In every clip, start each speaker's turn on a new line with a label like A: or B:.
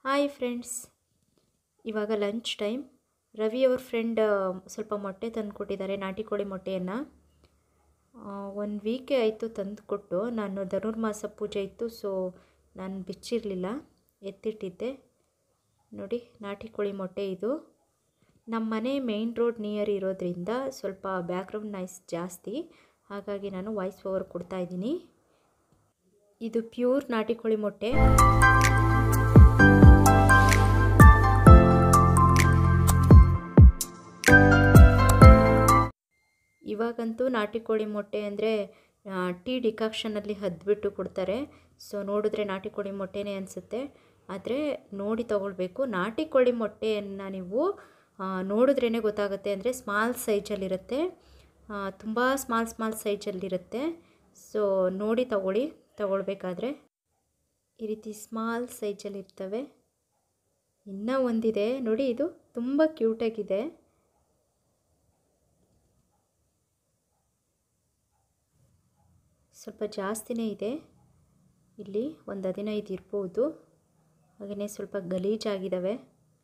A: hi friends ಇವಾಗ lunch time Ravi ಅವ್ರ friend ಸ್ವಲ್ಪ ಮೊಟ್ಟೆ ತಂದು ಕೊಟ್ಟಿದ್ದಾರೆ ನಾಟಿ ಕೋಳಿ ಮೊಟ್ಟೆಯನ್ನು ಒಂದು ವೀಕೆ ಆಯಿತು ತಂದು ಕೊಟ್ಟು ನಾನು ಧನುರ್ಮಾಸ ಪೂಜೆ ಇತ್ತು ಸೊ ನಾನು ಬಿಚ್ಚಿರಲಿಲ್ಲ ಎತ್ತಿಟ್ಟಿದ್ದೆ ನೋಡಿ ನಾಟಿ ಕೋಳಿ ಮೊಟ್ಟೆ ಇದು ನಮ್ಮ ಮನೆ ಮೇಯ್ನ್ ರೋಡ್ ನಿಯರ್ ಇರೋದ್ರಿಂದ ಸ್ವಲ್ಪ ಬ್ಯಾಕ್ಗ್ರೌಂಡ್ ನಾಯ್ಸ್ ಜಾಸ್ತಿ ಹಾಗಾಗಿ ನಾನು ವಾಯ್ಸ್ ಓವರ್ ಕೊಡ್ತಾ ಇದ್ದೀನಿ ಇದು ಪ್ಯೂರ್ ನಾಟಿ ಕೋಳಿ ಮೊಟ್ಟೆ ಇವಾಗಂತೂ ನಾಟಿ ಕೋಳಿ ಮೊಟ್ಟೆ ಅಂದರೆ ಟೀ ಡಿಕಾಕ್ಷನಲ್ಲಿ ಹದ್ಬಿಟ್ಟು ಕೊಡ್ತಾರೆ ಸೊ ನೋಡಿದ್ರೆ ನಾಟಿ ಕೋಳಿ ಮೊಟ್ಟೆನೇ ಅನಿಸುತ್ತೆ ಆದರೆ ನೋಡಿ ತಗೊಳ್ಬೇಕು ನಾಟಿ ಕೋಳಿ ಮೊಟ್ಟೆಯನ್ನು ನೀವು ನೋಡಿದ್ರೇ ಗೊತ್ತಾಗುತ್ತೆ ಅಂದರೆ ಸ್ಮಾಲ್ ಸೈಜಲ್ಲಿರುತ್ತೆ ತುಂಬ ಸ್ಮಾಲ್ ಸ್ಮಾಲ್ ಸೈಜಲ್ಲಿರುತ್ತೆ ಸೊ ನೋಡಿ ತಗೊಳ್ಳಿ ತಗೊಳ್ಬೇಕಾದ್ರೆ ಈ ರೀತಿ ಸ್ಮಾಲ್ ಸೈಜಲ್ಲಿರ್ತವೆ ಇನ್ನೂ ಒಂದಿದೆ ನೋಡಿ ಇದು ತುಂಬ ಕ್ಯೂಟಾಗಿದೆ ಸ್ವಲ್ಪ ಜಾಸ್ತಿನೇ ಇದೆ ಇಲ್ಲಿ ಒಂದು ಹದಿನೈದು ಇರ್ಬೋದು ಹಾಗೆಯೇ ಸ್ವಲ್ಪ ಗಲೀಜಾಗಿದ್ದಾವೆ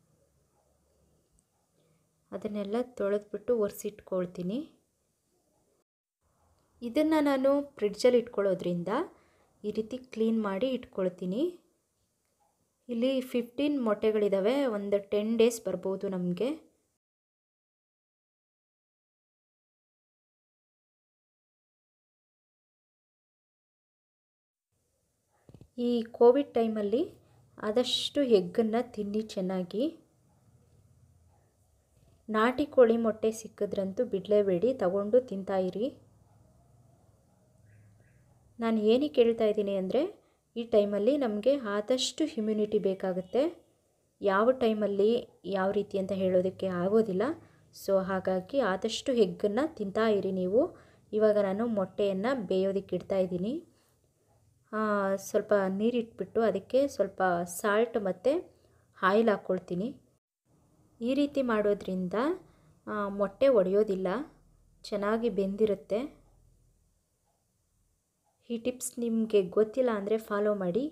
A: ಅದನ್ನೆಲ್ಲ ತೊಳೆದ್ಬಿಟ್ಟು ಒರೆಸಿಟ್ಕೊಳ್ತೀನಿ ಇದನ್ನು ನಾನು ಫ್ರಿಡ್ಜಲ್ಲಿ ಇಟ್ಕೊಳ್ಳೋದ್ರಿಂದ ಈ ರೀತಿ ಕ್ಲೀನ್ ಮಾಡಿ ಇಟ್ಕೊಳ್ತೀನಿ ಇಲ್ಲಿ ಫಿಫ್ಟೀನ್ ಮೊಟ್ಟೆಗಳಿದ್ದಾವೆ ಒಂದು ಟೆನ್ ಡೇಸ್ ಬರ್ಬೋದು ನಮಗೆ ಈ ಕೋವಿಡ್ ಟೈಮಲ್ಲಿ ಆದಷ್ಟು ಎಗ್ಗನ್ನು ತಿನ್ನಿ ಚೆನ್ನಾಗಿ ನಾಟಿ ಕೋಳಿ ಮೊಟ್ಟೆ ಸಿಕ್ಕಿದ್ರಂತೂ ಬಿಡಲೇಬೇಡಿ ತಗೊಂಡು ತಿಂತಾಯಿರಿ ನಾನು ಏನಕ್ಕೆ ಹೇಳ್ತಾ ಇದ್ದೀನಿ ಅಂದರೆ ಈ ಟೈಮಲ್ಲಿ ನಮಗೆ ಆದಷ್ಟು ಹ್ಯುಮ್ಯುನಿಟಿ ಬೇಕಾಗುತ್ತೆ ಯಾವ ಟೈಮಲ್ಲಿ ಯಾವ ರೀತಿ ಅಂತ ಹೇಳೋದಕ್ಕೆ ಆಗೋದಿಲ್ಲ ಸೊ ಹಾಗಾಗಿ ಆದಷ್ಟು ಎಗ್ಗನ್ನು ತಿಂತಾ ಇರಿ ನೀವು ಇವಾಗ ನಾನು ಮೊಟ್ಟೆಯನ್ನು ಬೇಯೋದಕ್ಕೆ ಇಡ್ತಾ ಇದ್ದೀನಿ ಸ್ವಲ್ಪ ನೀರಿಟ್ಬಿಟ್ಟು ಅದಕ್ಕೆ ಸ್ವಲ್ಪ ಸಾಲ್ಟ್ ಮತ್ತು ಆಯಿಲ್ ಹಾಕ್ಕೊಳ್ತೀನಿ ಈ ರೀತಿ ಮಾಡೋದ್ರಿಂದ ಮೊಟ್ಟೆ ಒಡೆಯೋದಿಲ್ಲ ಚೆನ್ನಾಗಿ ಬೆಂದಿರುತ್ತೆ ಈ ಟಿಪ್ಸ್ ನಿಮಗೆ ಗೊತ್ತಿಲ್ಲ ಅಂದರೆ ಫಾಲೋ ಮಾಡಿ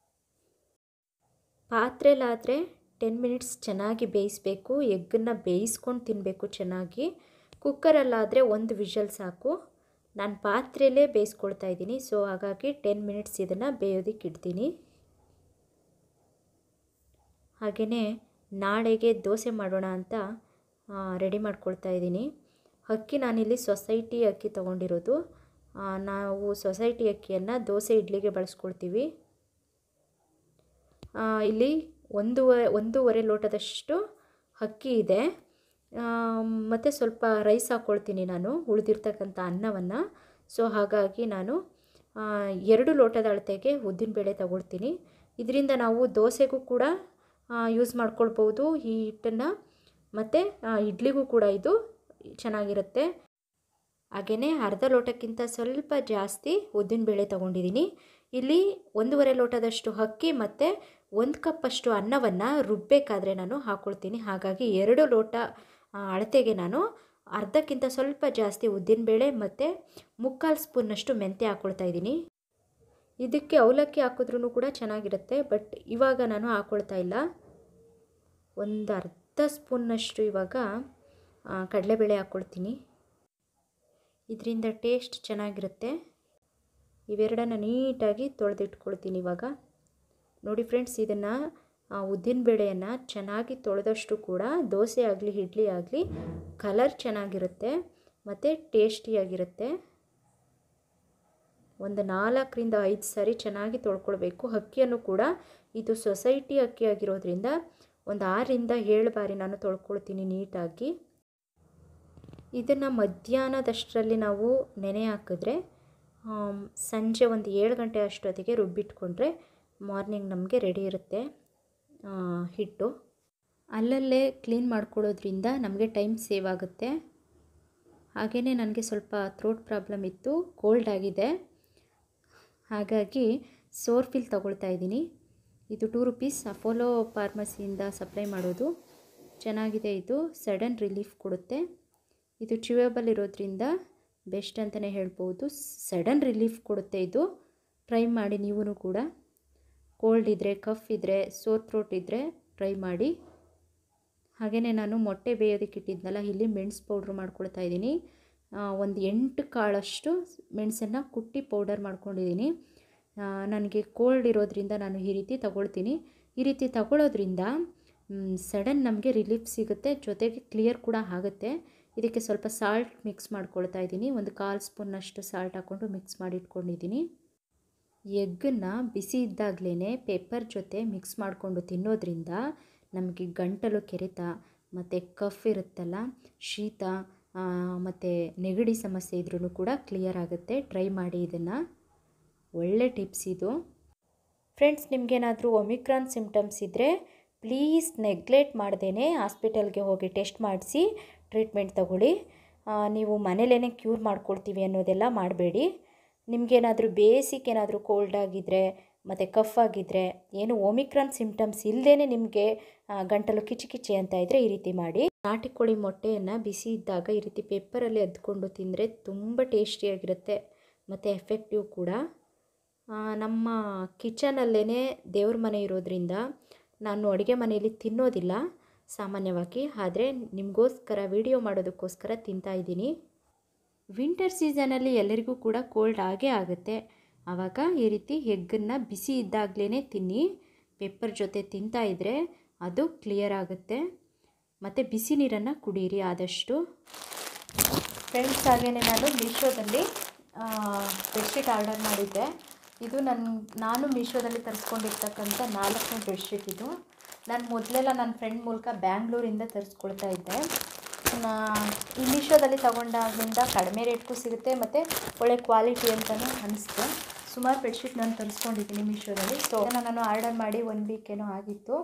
A: ಪಾತ್ರೆಲಾದರೆ ಟೆನ್ ಮಿನಿಟ್ಸ್ ಚೆನ್ನಾಗಿ ಬೇಯಿಸಬೇಕು ಎಗ್ಗನ್ನು ಬೇಯಿಸ್ಕೊಂಡು ತಿನ್ನಬೇಕು ಚೆನ್ನಾಗಿ ಕುಕ್ಕರಲ್ಲಾದರೆ ಒಂದು ವಿಷಲ್ ಸಾಕು ನಾನು ಪಾತ್ರೆಯಲ್ಲೇ ಬೇಯಿಸ್ಕೊಳ್ತಾ ಇದ್ದೀನಿ ಸೊ ಹಾಗಾಗಿ ಟೆನ್ ಮಿನಿಟ್ಸ್ ಇದನ್ನು ಬೇಯೋದಕ್ಕೆ ಇಡ್ತೀನಿ ಹಾಗೆಯೇ ನಾಳೆಗೆ ದೋಸೆ ಮಾಡೋಣ ಅಂತ ರೆಡಿ ಮಾಡ್ಕೊಳ್ತಾ ಇದ್ದೀನಿ ಅಕ್ಕಿ ನಾನಿಲ್ಲಿ ಸೊಸೈಟಿ ಅಕ್ಕಿ ತೊಗೊಂಡಿರೋದು ನಾವು ಸೊಸೈಟಿ ಅಕ್ಕಿಯನ್ನು ದೋಸೆ ಇಡ್ಲಿಗೆ ಬಳಸ್ಕೊಳ್ತೀವಿ ಇಲ್ಲಿ ಒಂದೂವರೆ ಒಂದೂವರೆ ಲೋಟದಷ್ಟು ಅಕ್ಕಿ ಇದೆ ಮತ್ತು ಸ್ವಲ್ಪ ರೈಸ್ ಹಾಕ್ಕೊಳ್ತೀನಿ ನಾನು ಉಳಿದಿರ್ತಕ್ಕಂಥ ಅನ್ನವನ್ನು ಸೊ ಹಾಗಾಗಿ ನಾನು ಎರಡು ಲೋಟದ ಅಳತೆಗೆ ಉದ್ದಿನಬೇಳೆ ತಗೊಳ್ತೀನಿ ಇದರಿಂದ ನಾವು ದೋಸೆಗೂ ಕೂಡ ಯೂಸ್ ಮಾಡ್ಕೊಳ್ಬೋದು ಈ ಹಿಟ್ಟನ್ನು ಮತ್ತು ಇಡ್ಲಿಗೂ ಕೂಡ ಇದು ಚೆನ್ನಾಗಿರುತ್ತೆ ಹಾಗೆಯೇ ಅರ್ಧ ಲೋಟಕ್ಕಿಂತ ಸ್ವಲ್ಪ ಜಾಸ್ತಿ ಉದ್ದಿನಬೇಳೆ ತೊಗೊಂಡಿದ್ದೀನಿ ಇಲ್ಲಿ ಒಂದೂವರೆ ಲೋಟದಷ್ಟು ಅಕ್ಕಿ ಮತ್ತು ಒಂದು ಕಪ್ಪಷ್ಟು ಅನ್ನವನ್ನು ರುಬ್ಬಬೇಕಾದ್ರೆ ನಾನು ಹಾಕ್ಕೊಳ್ತೀನಿ ಹಾಗಾಗಿ ಎರಡು ಲೋಟ ಅಳತೆಗೆ ನಾನು ಅರ್ಧಕ್ಕಿಂತ ಸ್ವಲ್ಪ ಜಾಸ್ತಿ ಉದ್ದಿನಬೇಳೆ ಮತ್ತು ಮುಕ್ಕಾಲು ಸ್ಪೂನ್ನಷ್ಟು ಮೆಂತ್ಯ ಹಾಕ್ಕೊಳ್ತಾ ಇದ್ದೀನಿ ಇದಕ್ಕೆ ಅವಲಕ್ಕಿ ಹಾಕಿದ್ರೂ ಕೂಡ ಚೆನ್ನಾಗಿರುತ್ತೆ ಬಟ್ ಇವಾಗ ನಾನು ಹಾಕ್ಕೊಳ್ತಾ ಇಲ್ಲ ಒಂದು ಅರ್ಧ ಸ್ಪೂನ್ನಷ್ಟು ಇವಾಗ ಕಡಲೆಬೇಳೆ ಹಾಕ್ಕೊಳ್ತೀನಿ ಇದರಿಂದ ಟೇಸ್ಟ್ ಚೆನ್ನಾಗಿರುತ್ತೆ ಇವೆರಡನ್ನು ನೀಟಾಗಿ ತೊಳೆದಿಟ್ಕೊಳ್ತೀನಿ ಇವಾಗ ನೋಡಿ ಫ್ರೆಂಡ್ಸ್ ಇದನ್ನು ಉದ್ದಿನಬೇಳೆಯನ್ನು ಚೆನ್ನಾಗಿ ತೊಳೆದಷ್ಟು ಕೂಡ ದೋಸೆ ಆಗಲಿ ಇಡ್ಲಿ ಆಗಲಿ ಕಲರ್ ಚೆನ್ನಾಗಿರುತ್ತೆ ಮತ್ತು ಟೇಸ್ಟಿಯಾಗಿರುತ್ತೆ ಒಂದು ನಾಲ್ಕರಿಂದ ಐದು ಸಾರಿ ಚೆನ್ನಾಗಿ ತೊಳ್ಕೊಳ್ಬೇಕು ಅಕ್ಕಿಯನ್ನು ಕೂಡ ಇದು ಸೊಸೈಟಿ ಅಕ್ಕಿ ಆಗಿರೋದ್ರಿಂದ ಒಂದು ಆರರಿಂದ ಏಳು ಬಾರಿ ನಾನು ತೊಳ್ಕೊಳ್ತೀನಿ ನೀಟಾಗಿ ಇದನ್ನು ಮಧ್ಯಾಹ್ನದಷ್ಟರಲ್ಲಿ ನಾವು ನೆನೆ ಹಾಕಿದ್ರೆ ಸಂಜೆ ಒಂದು ಏಳು ಗಂಟೆ ಅಷ್ಟೊತ್ತಿಗೆ ರುಬ್ಬಿಟ್ಕೊಂಡ್ರೆ ಮಾರ್ನಿಂಗ್ ನಮಗೆ ರೆಡಿ ಇರುತ್ತೆ ಹಿಟ್ಟು ಅಲ್ಲಲ್ಲೇ ಕ್ಲೀನ್ ಮಾಡ್ಕೊಳ್ಳೋದ್ರಿಂದ ನಮಗೆ ಟೈಮ್ ಸೇವ್ ಆಗುತ್ತೆ ಹಾಗೆಯೇ ನನಗೆ ಸ್ವಲ್ಪ ಥ್ರೋಟ್ ಪ್ರಾಬ್ಲಮ್ ಇತ್ತು ಕೋಲ್ಡ್ ಆಗಿದೆ ಹಾಗಾಗಿ ಸೋರ್ಫಿಲ್ ತೊಗೊಳ್ತಾ ಇದ್ದೀನಿ ಇದು ಟೂ ರುಪೀಸ್ ಅಫೋಲೋ ಫಾರ್ಮಸಿಯಿಂದ ಸಪ್ಲೈ ಮಾಡೋದು ಚೆನ್ನಾಗಿದೆ ಇದು ಸಡನ್ ರಿಲೀಫ್ ಕೊಡುತ್ತೆ ಇದು ಚ್ಯೂಯಬಲ್ ಇರೋದ್ರಿಂದ ಬೆಸ್ಟ್ ಅಂತಲೇ ಹೇಳ್ಬೋದು ಸಡನ್ ರಿಲೀಫ್ ಕೊಡುತ್ತೆ ಇದು ಟ್ರೈ ಮಾಡಿ ನೀವೂ ಕೂಡ ಕೋಲ್ಡ್ ಇದ್ದರೆ ಕಫ್ ಇದ್ದರೆ ಸೋರ್ ಥ್ರೋಟ್ ಇದ್ದರೆ ಟ್ರೈ ಮಾಡಿ ಹಾಗೆಯೇ ನಾನು ಮೊಟ್ಟೆ ಬೇಯೋದಕ್ಕೆ ಇಟ್ಟಿದ್ನಲ್ಲ ಇಲ್ಲಿ ಮೆಣಸು ಪೌಡ್ರ್ ಮಾಡ್ಕೊಳ್ತಾ ಇದ್ದೀನಿ ಒಂದು ಎಂಟು ಕಾಳಷ್ಟು ಮೆಣಸನ್ನು ಕುಟ್ಟಿ ಪೌಡರ್ ಮಾಡ್ಕೊಂಡಿದ್ದೀನಿ ನನಗೆ ಕೋಲ್ಡ್ ಇರೋದ್ರಿಂದ ನಾನು ಈ ರೀತಿ ತಗೊಳ್ತೀನಿ ಈ ರೀತಿ ತಗೊಳ್ಳೋದ್ರಿಂದ ಸಡನ್ ನಮಗೆ ರಿಲೀಫ್ ಸಿಗುತ್ತೆ ಜೊತೆಗೆ ಕ್ಲಿಯರ್ ಕೂಡ ಆಗುತ್ತೆ ಇದಕ್ಕೆ ಸ್ವಲ್ಪ ಸಾಲ್ಟ್ ಮಿಕ್ಸ್ ಮಾಡ್ಕೊಳ್ತಾ ಇದ್ದೀನಿ ಒಂದು ಕಾಲು ಸ್ಪೂನ್ನಷ್ಟು ಸಾಲ್ಟ್ ಹಾಕ್ಕೊಂಡು ಮಿಕ್ಸ್ ಮಾಡಿ ಇಟ್ಕೊಂಡಿದ್ದೀನಿ ಎಗ್ಗನ್ನು ಬಿಸಿ ಇದ್ದಾಗಲೇ ಪೆಪ್ಪರ್ ಜೊತೆ ಮಿಕ್ಸ್ ಮಾಡಿಕೊಂಡು ತಿನ್ನೋದ್ರಿಂದ ನಮಗೆ ಗಂಟಲು ಕೆರೆತ ಮತ್ತು ಕಫ್ ಇರುತ್ತಲ್ಲ ಶೀತ ಮತ್ತು ನೆಗಡಿ ಸಮಸ್ಯೆ ಇದ್ರೂ ಕೂಡ ಕ್ಲಿಯರ್ ಆಗುತ್ತೆ ಟ್ರೈ ಮಾಡಿ ಇದನ್ನು ಒಳ್ಳೆ ಟಿಪ್ಸ್ ಇದು ಫ್ರೆಂಡ್ಸ್ ನಿಮಗೇನಾದರೂ ಒಮಿಕ್ರಾನ್ ಸಿಮ್ಟಮ್ಸ್ ಇದ್ದರೆ ಪ್ಲೀಸ್ ನೆಗ್ಲೆಕ್ಟ್ ಮಾಡ್ದೇ ಹಾಸ್ಪಿಟಲ್ಗೆ ಹೋಗಿ ಟೆಸ್ಟ್ ಮಾಡಿಸಿ ಟ್ರೀಟ್ಮೆಂಟ್ ತಗೊಳ್ಳಿ ನೀವು ಮನೇಲೇ ಕ್ಯೂರ್ ಮಾಡ್ಕೊಳ್ತೀವಿ ಅನ್ನೋದೆಲ್ಲ ಮಾಡಬೇಡಿ ನಿಮಗೇನಾದರೂ ಬೇಸಿಕ್ ಏನಾದರೂ ಕೋಲ್ಡ್ ಆಗಿದ್ದರೆ ಮತ್ತು ಕಫ್ ಆಗಿದ್ದರೆ ಏನು ಒಮಿಕ್ರಾನ್ ಸಿಮ್ಟಮ್ಸ್ ಇಲ್ಲದೇ ನಿಮಗೆ ಗಂಟಲು ಕಿಚಿ ಕಿಚಿ ಅಂತ ಇದ್ದರೆ ಈ ರೀತಿ ಮಾಡಿ ನಾಟಿ ಕೋಳಿ ಮೊಟ್ಟೆಯನ್ನು ಬಿಸಿ ಇದ್ದಾಗ ಈ ರೀತಿ ಪೇಪರಲ್ಲಿ ಅದ್ಕೊಂಡು ತಿಂದರೆ ತುಂಬ ಟೇಸ್ಟಿಯಾಗಿರುತ್ತೆ ಮತ್ತು ಎಫೆಕ್ಟಿವ್ ಕೂಡ ನಮ್ಮ ಕಿಚನಲ್ಲೇ ದೇವ್ರ ಮನೆ ಇರೋದ್ರಿಂದ ನಾನು ಅಡುಗೆ ಮನೆಯಲ್ಲಿ ತಿನ್ನೋದಿಲ್ಲ ಸಾಮಾನ್ಯವಾಗಿ ಆದರೆ ನಿಮಗೋಸ್ಕರ ವಿಡಿಯೋ ಮಾಡೋದಕ್ಕೋಸ್ಕರ ತಿಂತಾಯಿದ್ದೀನಿ ವಿಂಟರ್ ಸೀಸನಲ್ಲಿ ಎಲ್ಲರಿಗೂ ಕೂಡ ಕೋಲ್ಡ್ ಆಗೇ ಆಗುತ್ತೆ ಆವಾಗ ಈ ರೀತಿ ಎಗ್ಗನ್ನು ಬಿಸಿ ಇದ್ದಾಗಲೇ ತಿನ್ನಿ ಪೆಪ್ಪರ್ ಜೊತೆ ತಿಂತಾ ಇದ್ದರೆ ಅದು ಕ್ಲಿಯರ್ ಆಗುತ್ತೆ ಮತ್ತು ಬಿಸಿ ನೀರನ್ನು ಕುಡೀರಿ ಆದಷ್ಟು ಫ್ರೆಂಡ್ಸ್ ಹಾಗೆಯೇ ನಾನು ಮೀಶೋದಲ್ಲಿ ಬೆಡ್ಶೀಟ್ ಆರ್ಡರ್ ಮಾಡಿದ್ದೆ ಇದು ನನ್ನ ನಾನು ಮೀಶೋದಲ್ಲಿ ತರಿಸ್ಕೊಂಡಿರ್ತಕ್ಕಂಥ ನಾಲ್ಕನೇ ಬೆಡ್ಶೀಟ್ ಇದು ನಾನು ಮೊದಲೆಲ್ಲ ನನ್ನ ಫ್ರೆಂಡ್ ಮೂಲಕ ಬ್ಯಾಂಗ್ಳೂರಿಂದ ತರಿಸ್ಕೊಳ್ತಾ ಇದ್ದೆ ಈ ಮೀಶೋದಲ್ಲಿ ತೊಗೊಂಡಾಗಿಂದ ಕಡಿಮೆ ರೇಟ್ಗೂ ಸಿಗುತ್ತೆ ಮತ್ತು ಒಳ್ಳೆ ಕ್ವಾಲಿಟಿ ಅಂತಲೂ ಅನಿಸ್ತು ಸುಮಾರು ಬೆಡ್ಶೀಟ್ ನಾನು ತರಿಸ್ಕೊಂಡಿದ್ದೀನಿ ಮೀಶೋದಲ್ಲಿ ಸೊ ನಾನು ಆರ್ಡರ್ ಮಾಡಿ ಒನ್ ವೀಕ್ ಏನೋ ಆಗಿತ್ತು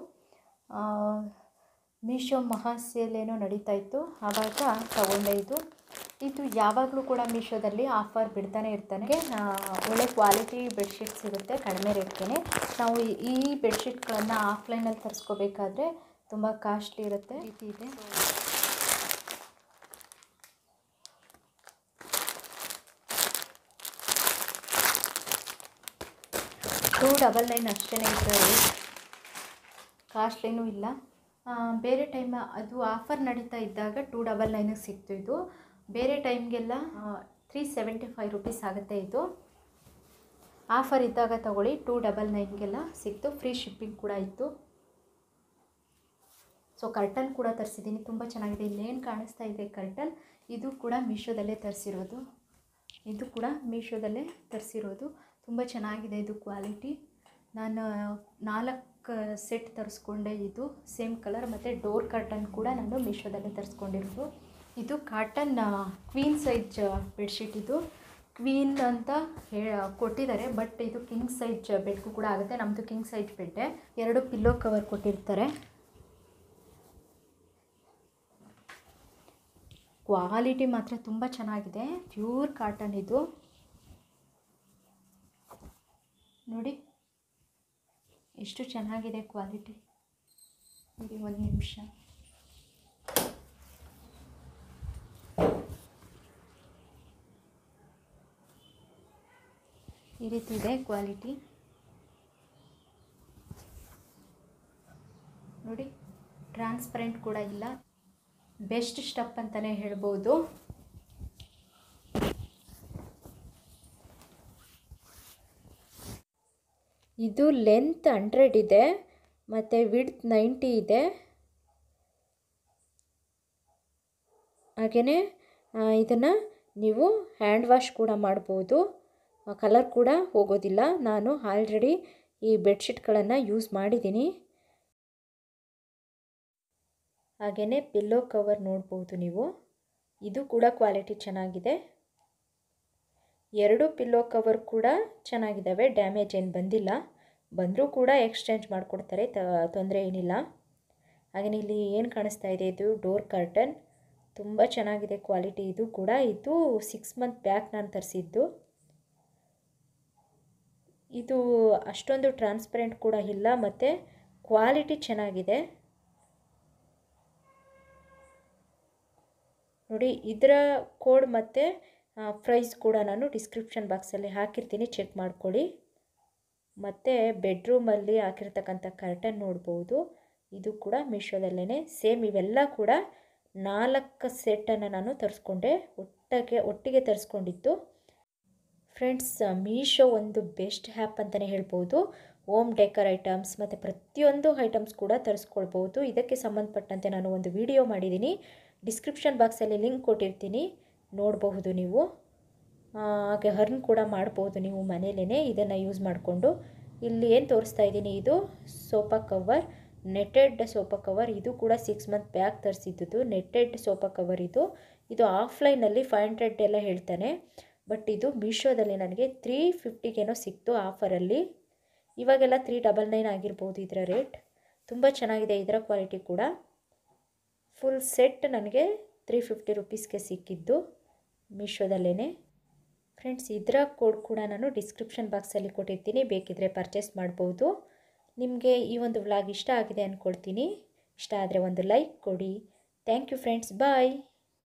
A: ಮೀಶೋ ಮಹಾ ಸೇಲ್ ಏನೋ ನಡೀತಾ ಇತ್ತು ಆವಾಗ ತಗೊಂಡೆ ಇದು ಇದು ಯಾವಾಗಲೂ ಕೂಡ ಮೀಶೋದಲ್ಲಿ ಆಫರ್ ಬಿಡ್ತಾನೆ ಇರ್ತಾನೆ ಒಳ್ಳೆ ಕ್ವಾಲಿಟಿ ಬೆಡ್ಶೀಟ್ ಸಿಗುತ್ತೆ ಕಡಿಮೆ ರೇಟ್ಗೆ ನಾವು ಈ ಬೆಡ್ಶೀಟ್ಗಳನ್ನು ಆಫ್ಲೈನಲ್ಲಿ ತರಿಸ್ಕೋಬೇಕಾದ್ರೆ ತುಂಬ ಕಾಸ್ಟ್ಲಿ ಇರುತ್ತೆ ರೀತಿ ಇದೆ ಟೂ ಡಬಲ್ ನೈನ್ ಅಷ್ಟೇ ಇರ್ತದೆ ಕಾಸ್ಟ್ಲಿನೂ ಇಲ್ಲ ಬೇರೆ ಟೈಮ್ ಅದು ಆಫರ್ ನಡೀತಾ ಇದ್ದಾಗ ಟೂ ಡಬಲ್ ನೈನಿಗೆ ಸಿಕ್ತು ಇದು ಬೇರೆ ಟೈಮ್ಗೆಲ್ಲ ತ್ರೀ ಸೆವೆಂಟಿ ಫೈವ್ ರುಪೀಸ್ ಆಗುತ್ತೆ ಇದು ಆಫರ್ ಇದ್ದಾಗ ತಗೊಳ್ಳಿ ಟೂ ಡಬಲ್ ನೈನ್ಗೆಲ್ಲ ಸಿಕ್ತು ಫ್ರೀ ಶಿಪ್ಪಿಂಗ್ ಕೂಡ ಇತ್ತು ಸೊ ಕರ್ಟನ್ ಕೂಡ ತರಿಸಿದ್ದೀನಿ ತುಂಬ ಚೆನ್ನಾಗಿದೆ ಇಲ್ಲೇನು ಕಾಣಿಸ್ತಾ ಇದೆ ಕರ್ಟನ್ ಇದು ಕೂಡ ಮೀಶೋದಲ್ಲೇ ತರಿಸಿರೋದು ಇದು ಕೂಡ ಮೀಶೋದಲ್ಲೇ ತರಿಸಿರೋದು ತುಂಬ ಚೆನ್ನಾಗಿದೆ ಇದು ಕ್ವಾಲಿಟಿ ನಾನು ನಾಲ್ಕು ಸೆಟ್ ತರಿಸ್ಕೊಂಡೆ ಇದು ಸೇಮ್ ಕಲರ್ ಮತ್ತು ಡೋರ್ ಕರ್ಟನ್ ಕೂಡ ನಾನು ಮೀಶೋದಲ್ಲೇ ತರಿಸ್ಕೊಂಡಿರೋದು ಇದು ಕಾಟನ್ ಕ್ವೀನ್ ಸೈಜ್ ಬೆಡ್ಶೀಟ್ ಇದು ಕ್ವೀನ್ ಅಂತ ಹೇ ಕೊಟ್ಟಿದ್ದಾರೆ ಬಟ್ ಇದು ಕಿಂಗ್ ಸೈಜ್ ಬೆಡ್ಗೂ ಕೂಡ ಆಗುತ್ತೆ ನಮ್ಮದು ಕಿಂಗ್ ಸೈಜ್ ಬೆಡ್ಡೆ ಎರಡು ಪಿಲ್ಲೋ ಕವರ್ ಕೊಟ್ಟಿರ್ತಾರೆ ಕ್ವಾಲಿಟಿ ಮಾತ್ರ ತುಂಬ ಚೆನ್ನಾಗಿದೆ ಪ್ಯೂರ್ ಕಾಟನ್ ಇದು ನೋಡಿ ಎಷ್ಟು ಚೆನ್ನಾಗಿದೆ ಕ್ವಾಲಿಟಿ ನೋಡಿ ಒಂದು ನಿಮಿಷ ಈ ರೀತಿ ಇದೆ ಕ್ವಾಲಿಟಿ ನೋಡಿ ಟ್ರಾನ್ಸ್ಪರೆಂಟ್ ಕೂಡ ಇಲ್ಲ ಬೆಸ್ಟ್ ಸ್ಟಪ್ ಅಂತಲೇ ಹೇಳ್ಬೋದು ಇದು ಲೆಂತ್ ಹಂಡ್ರೆಡ್ ಇದೆ ಮತ್ತು ವಿಡ್ತ್ ನೈಂಟಿ ಇದೆ ಹಾಗೆಯೇ ಇದನ್ನು ನೀವು ಹ್ಯಾಂಡ್ ವಾಶ್ ಕೂಡ ಮಾಡ್ಬೋದು ಕಲರ್ ಕೂಡ ಹೋಗೋದಿಲ್ಲ ನಾನು ಆಲ್ರೆಡಿ ಈ ಬೆಡ್ಶೀಟ್ಗಳನ್ನು ಯೂಸ್ ಮಾಡಿದ್ದೀನಿ ಹಾಗೆಯೇ ಪಿಲ್ಲೋ ಕವರ್ ನೋಡ್ಬೋದು ನೀವು ಇದು ಕೂಡ ಕ್ವಾಲಿಟಿ ಚೆನ್ನಾಗಿದೆ ಎರಡು ಪಿಲ್ಲೋ ಕವರ್ ಕೂಡ ಚೆನ್ನಾಗಿದ್ದಾವೆ ಡ್ಯಾಮೇಜ್ ಏನು ಬಂದಿಲ್ಲ ಬಂದರೂ ಕೂಡ ಎಕ್ಸ್ಚೇಂಜ್ ಮಾಡಿಕೊಡ್ತಾರೆ ತ ತೊಂದರೆ ಏನಿಲ್ಲ ಹಾಗೆಯೇ ಇಲ್ಲಿ ಏನು ಕಾಣಿಸ್ತಾ ಇದೆ ಇದು ಡೋರ್ ಕರ್ಟನ್ ತುಂಬ ಚೆನ್ನಾಗಿದೆ ಕ್ವಾಲಿಟಿ ಇದು ಕೂಡ ಇದು ಸಿಕ್ಸ್ ಮಂತ್ ಬ್ಯಾಕ್ ನಾನು ತರಿಸಿದ್ದು ಇದು ಅಷ್ಟೊಂದು ಟ್ರಾನ್ಸ್ಪರೆಂಟ್ ಕೂಡ ಇಲ್ಲ ಮತ್ತು ಕ್ವಾಲಿಟಿ ಚೆನ್ನಾಗಿದೆ ನೋಡಿ ಇದರ ಕೋಡ್ ಮತ್ತು ಪ್ರೈಸ್ ಕೂಡ ನಾನು ಡಿಸ್ಕ್ರಿಪ್ಷನ್ ಬಾಕ್ಸಲ್ಲಿ ಹಾಕಿರ್ತೀನಿ ಚೆಕ್ ಮಾಡ್ಕೊಳ್ಳಿ ಮತ್ತು ಬೆಡ್ರೂಮಲ್ಲಿ ಹಾಕಿರ್ತಕ್ಕಂಥ ಕರ್ಟನ್ ನೋಡ್ಬೋದು ಇದು ಕೂಡ ಮೀಶೋದಲ್ಲೇ ಸೇಮ್ ಇವೆಲ್ಲ ಕೂಡ ನಾಲ್ಕು ಸೆಟ್ಟನ್ನು ನಾನು ತರಿಸ್ಕೊಂಡೆ ಒಟ್ಟಿಗೆ ಒಟ್ಟಿಗೆ ತರಿಸ್ಕೊಂಡಿದ್ದು ಫ್ರೆಂಡ್ಸ್ ಮೀಶೋ ಒಂದು ಬೆಸ್ಟ್ ಆ್ಯಪ್ ಅಂತಲೇ ಹೇಳ್ಬೋದು ಹೋಮ್ ಡೆಕರ್ ಐಟಮ್ಸ್ ಮತ್ತು ಪ್ರತಿಯೊಂದು ಐಟಮ್ಸ್ ಕೂಡ ತರಿಸ್ಕೊಳ್ಬೋದು ಇದಕ್ಕೆ ಸಂಬಂಧಪಟ್ಟಂತೆ ನಾನು ಒಂದು ವಿಡಿಯೋ ಮಾಡಿದ್ದೀನಿ ಡಿಸ್ಕ್ರಿಪ್ಷನ್ ಬಾಕ್ಸಲ್ಲಿ ಲಿಂಕ್ ಕೊಟ್ಟಿರ್ತೀನಿ ನೋಡಬಹುದು ನೀವು ಹಾಗೆ ಹರ್ನ್ ಕೂಡ ಮಾಡ್ಬೋದು ನೀವು ಮನೇಲೇ ಇದನ್ನು ಯೂಸ್ ಮಾಡಿಕೊಂಡು ಇಲ್ಲಿ ಏನು ತೋರಿಸ್ತಾ ಇದ್ದೀನಿ ಇದು sofa cover netted sofa cover ಇದು ಕೂಡ ಸಿಕ್ಸ್ ಮಂತ್ ಬ್ಯಾಕ್ ತರಿಸಿದ್ದು ನೆಟೆಡ್ ಸೋಫಾ ಕವರ್ ಇದು ಇದು ಆಫ್ಲೈನಲ್ಲಿ ಫೈವ್ ಹಂಡ್ರೆಡ್ ಎಲ್ಲ ಹೇಳ್ತಾನೆ ಬಟ್ ಇದು ಮೀಶೋದಲ್ಲಿ ನನಗೆ ತ್ರೀ ಫಿಫ್ಟಿಗೇನೋ ಸಿಕ್ತು ಆಫರಲ್ಲಿ ಇವಾಗೆಲ್ಲ ತ್ರೀ ಡಬಲ್ ನೈನ್ ಆಗಿರ್ಬೋದು ಇದರ ರೇಟ್ ತುಂಬ ಚೆನ್ನಾಗಿದೆ ಇದರ ಕ್ವಾಲಿಟಿ ಕೂಡ ಫುಲ್ ಸೆಟ್ ನನಗೆ ತ್ರೀ ಫಿಫ್ಟಿ ರುಪೀಸ್ಗೆ ಸಿಕ್ಕಿದ್ದು ಮೀಶೋದಲ್ಲೇ ಫ್ರೆಂಡ್ಸ್ ಇದರ ಕೋಡ್ ಕೂಡ ನಾನು ಡಿಸ್ಕ್ರಿಪ್ಷನ್ ಬಾಕ್ಸಲ್ಲಿ ಕೊಟ್ಟಿರ್ತೀನಿ ಬೇಕಿದ್ದರೆ ಪರ್ಚೇಸ್ ಮಾಡ್ಬೋದು ನಿಮಗೆ ಈ ಒಂದು ವ್ಲಾಗ್ ಇಷ್ಟ ಆಗಿದೆ ಅಂದ್ಕೊಳ್ತೀನಿ ಇಷ್ಟ ಆದರೆ ಒಂದು ಲೈಕ್ ಕೊಡಿ ಥ್ಯಾಂಕ್ ಯು ಫ್ರೆಂಡ್ಸ್ ಬಾಯ್